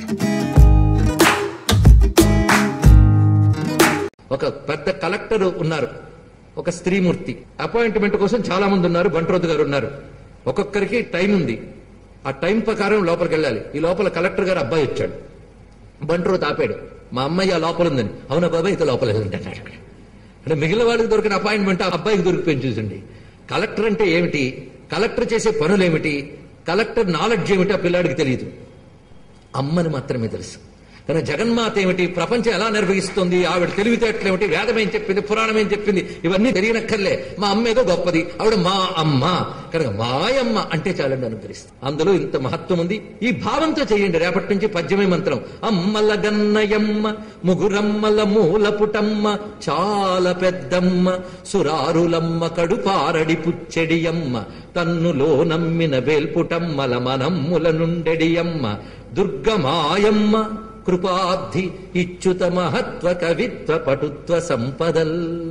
ఒక పెద్ద కలెక్టర్ ఉన్నారు ఒక స్త్రీమూర్తి అపాయింట్మెంట్ కోసం చాలా మంది ఉన్నారు బంట్రోత్ గారు ఉన్నారు ఒక్కొక్కరికి టైం ఉంది ఆ టైం ప్రకారం లోపలికి వెళ్ళాలి ఈ లోపల కలెక్టర్ గారు అబ్బాయి వచ్చాడు బంట్రోత్ ఆపాడు మా అమ్మాయి ఆ లోపల ఉందని అవునా బాబాయ్ అయితే లోపల ఉంది అన్నాడు అంటే మిగిలిన వాళ్ళకి దొరికిన అపాయింట్మెంట్ ఆ అబ్బాయికి దొరికిపోయింది చూసండి కలెక్టర్ అంటే ఏమిటి కలెక్టర్ చేసే పనులు ఏమిటి కలెక్టర్ నాలెడ్జ్ ఏమిటి ఆ పిల్లాడికి తెలియదు అమ్మని మాత్రమే తెలుసు కానీ జగన్మాత ఏమిటి ప్రపంచం ఎలా నిర్వహిస్తుంది ఆవిడ తెలివితేటలు ఏమిటి వేదం ఏం చెప్పింది పురాణం ఏం చెప్పింది ఇవన్నీ తెలియనక్కర్లే మా అమ్మ ఏదో గొప్పది ఆవిడ మా అమ్మ కనుక మాయమ్మ అంటే చాలండి అనుగ్రహిస్తుంది అందులో ఇంత మహత్వం ఉంది ఈ భావంతో చేయండి రేపటి నుంచి పద్యమే మంత్రం అమ్మల గన్నయమ్మ ముగురమ్మల మూలపుటమ్మ చాలా పెద్దమ్మ సురారులమ్మ కడుపారడి పుచ్చెడియమ్మ తన్నులో నమ్మిన వేల్పుటమ్మల మనమ్ముల నుండెడియమ్మ దుర్గమాయమ్మ కృపాబ్ధి ఇచ్యుత మహత్వ కవిత్వ పటుత్వ సంపదల్